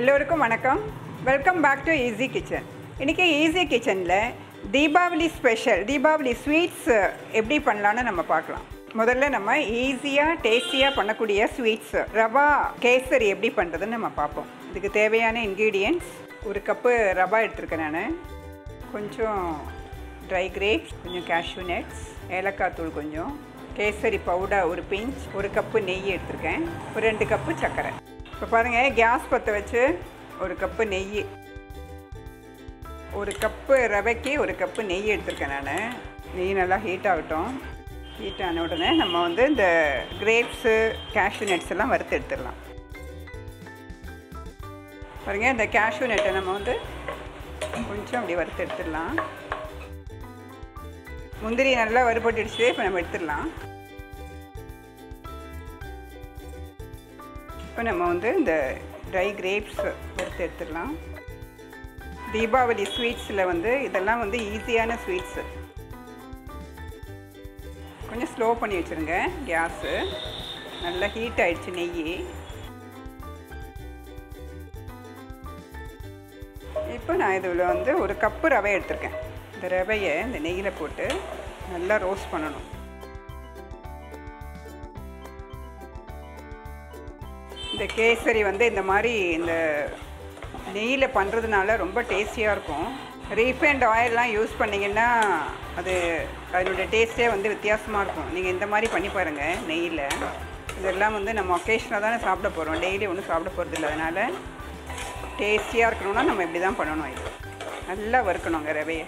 எல்லோருக்கும் வணக்கம் welcome back to Easy Kitchen இன்றைக்கி ஈஸி கிச்சனில் தீபாவளி ஸ்பெஷல் தீபாவளி ஸ்வீட்ஸ் எப்படி பண்ணலான்னு நம்ம பார்க்கலாம் முதல்ல நம்ம ஈஸியாக டேஸ்டியாக பண்ணக்கூடிய ஸ்வீட்ஸ் ரவா கேசரி எப்படி பண்ணுறதுன்னு நம்ம பார்ப்போம் இதுக்கு தேவையான இன்க்ரீடியன்ட்ஸ் ஒரு கப்பு ரவா எடுத்திருக்கேன் நான் கொஞ்சம் ட்ரை கிரேப்ஸ் கொஞ்சம் cashew nuts ஏலக்காய் தூள் கொஞ்சம் கேசரி பவுடர் ஒரு பிஞ்ச் ஒரு கப்பு நெய் எடுத்திருக்கேன் ஒரு ரெண்டு கப்பு சர்க்கரை இப்போ பாருங்கள் கேஸ் பற்ற வச்சு ஒரு கப்பு நெய் ஒரு கப்பு ரவைக்கு ஒரு கப்பு நெய் எடுத்திருக்கேன் நான் நெய் நல்லா ஹீட் ஆகட்டும் ஹீட் ஆன உடனே நம்ம வந்து இந்த கிரேப்ஸு cashew nuts எல்லாம் வறுத்து எடுத்துடலாம் பாருங்க இந்த cashew நட்டை நம்ம வந்து கொஞ்சம் அப்படி வறுத்து எடுத்துடலாம் முந்திரி நல்லா வறுபட்டுடுச்சு இப்போ நம்ம எடுத்துடலாம் இப்போ நம்ம வந்து இந்த ட்ரை கிரேப்ஸ் வறுத்து எடுத்துடலாம் தீபாவளி ஸ்வீட்ஸில் வந்து இதெல்லாம் வந்து ஈஸியான ஸ்வீட்ஸு கொஞ்சம் ஸ்லோ பண்ணி வச்சுருங்க கேஸு நல்லா ஹீட் ஆயிடுச்சு நெய் இப்போ நான் இதில் வந்து ஒரு கப்பு ரவை எடுத்திருக்கேன் இந்த ரவையை இந்த நெய்யில் போட்டு நல்லா ரோஸ்ட் பண்ணணும் இந்த கேசரி வந்து இந்த மாதிரி இந்த நெய்யில் பண்ணுறதுனால ரொம்ப டேஸ்டியாக இருக்கும் ரீஃபைண்ட் ஆயிலெலாம் யூஸ் பண்ணிங்கன்னா அது அதனுடைய டேஸ்ட்டே வந்து வித்தியாசமாக இருக்கும் நீங்கள் இந்த மாதிரி பண்ணி பாருங்கள் நெய்யில் இதெல்லாம் வந்து நம்ம ஒகேஷனாக தானே சாப்பிட போகிறோம் டெய்லி ஒன்றும் சாப்பிட போகிறது இல்லை அதனால் டேஸ்டியாக இருக்கணும்னா நம்ம இப்படி தான் பண்ணணும் இது நல்லா வறுக்கணுங்க ரவையை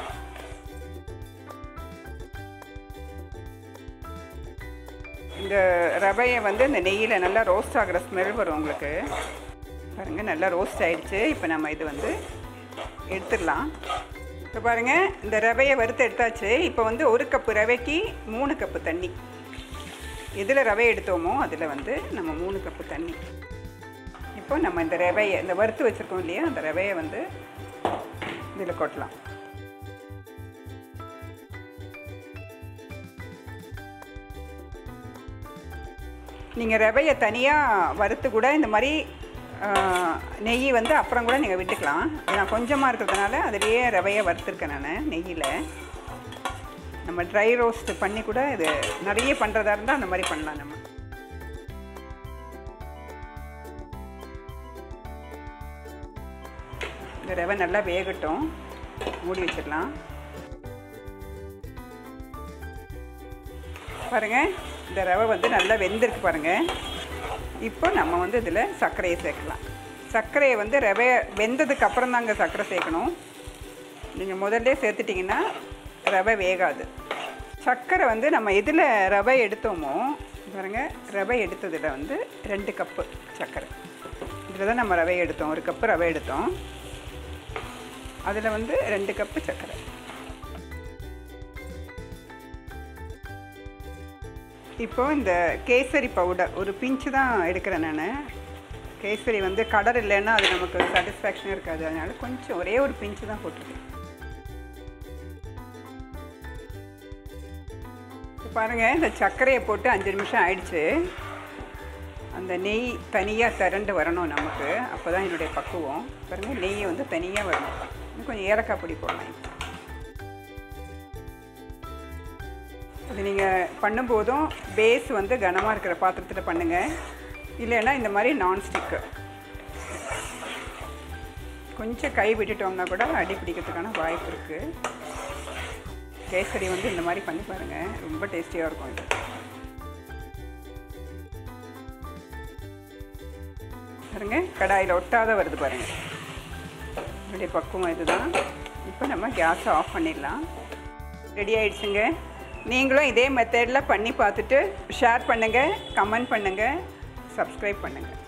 இந்த ரவையை வந்து இந்த நெய்யில் நல்லா ரோஸ்ட் ஆகிற ஸ்மெல் வரும் உங்களுக்கு பாருங்கள் நல்லா ரோஸ்ட் ஆகிடுச்சு இப்போ நம்ம இது வந்து எடுத்துடலாம் இப்போ பாருங்கள் இந்த ரவையை வறுத்து எடுத்தாச்சு இப்போ வந்து ஒரு கப்பு ரவைக்கு மூணு கப்பு தண்ணி எதில் ரவை எடுத்தோமோ அதில் வந்து நம்ம மூணு கப்பு தண்ணி இப்போ நம்ம இந்த ரவையை இந்த வறுத்து வச்சுருக்கோம் இல்லையா அந்த ரவையை வந்து இதில் கொட்டலாம் நீங்கள் ரவையை தனியாக வறுத்து கூட இந்த மாதிரி நெய் வந்து அப்புறம் கூட நீங்கள் விட்டுக்கலாம் நான் கொஞ்சமாக இருக்கிறதுனால அதிலேயே ரவையை வறுத்துருக்கேன் நான் நெய்யில் நம்ம ட்ரை ரோஸ்ட் பண்ணி கூட இது நிறைய பண்ணுறதா இருந்தால் அந்த மாதிரி பண்ணலாம் நம்ம இந்த ரவை நல்லா வேகட்டும் மூடி வச்சிடலாம் பாருங்கள் இந்த ரவை வந்து நல்லா வெந்திருக்கு பாருங்கள் இப்போ நம்ம வந்து இதில் சர்க்கரையை சேர்க்கலாம் சர்க்கரையை வந்து ரவை வெந்ததுக்கு அப்புறம் தாங்க சர்க்கரை சேர்க்கணும் நீங்கள் முதல்ல சேர்த்துட்டிங்கன்னா ரவை வேகாது சர்க்கரை வந்து நம்ம எதில் ரவை எடுத்தோமோ பாருங்கள் ரவை எடுத்ததில் வந்து ரெண்டு கப்பு சர்க்கரை இதில் தான் நம்ம ரவை எடுத்தோம் ஒரு கப்பு ரவை எடுத்தோம் அதில் வந்து ரெண்டு கப்பு சர்க்கரை இப்போ இந்த கேசரி பவுடர் ஒரு பிஞ்சு தான் எடுக்கிறேன் நான் கேசரி வந்து கலர் இல்லைன்னா அது நமக்கு சாட்டிஸ்ஃபேக்ஷன் இருக்காது அதனால கொஞ்சம் ஒரே ஒரு பிஞ்சு தான் போட்டிருக்கேன் இப்போ பாருங்கள் இந்த சர்க்கரையை போட்டு அஞ்சு நிமிஷம் ஆயிடுச்சு அந்த நெய் தனியாக திரண்டு வரணும் நமக்கு அப்போ தான் என்னுடைய பக்குவம் பாருங்கள் நெய்யை வந்து தனியாக வரணும் இன்னும் கொஞ்சம் ஏலக்காய் பொடி போடலாம் இப்போ அது நீங்கள் பண்ணும்போதும் பேஸ் வந்து கனமாக இருக்கிற பாத்திரத்தில் பண்ணுங்கள் இல்லைன்னா இந்த மாதிரி நான்ஸ்டிக்கு கொஞ்சம் கை விட்டுட்டோம்னா கூட அடி பிடிக்கிறதுக்கான வாய்ப்பு இருக்குது கேசரி வந்து இந்த மாதிரி பண்ணி பாருங்கள் ரொம்ப டேஸ்டியாக இருக்கும் இது பாருங்க கடாயில் ஒட்டாத வருது பாருங்கள் இப்படி பக்குவம் இதுதான் இப்போ நம்ம கேஸை ஆஃப் பண்ணிடலாம் ரெடி ஆயிடுச்சுங்க நீங்களும் இதே மெத்தடில் பண்ணி பார்த்துட்டு ஷேர் பண்ணுங்கள் கமெண்ட் பண்ணுங்கள் சப்ஸ்கிரைப் பண்ணுங்கள்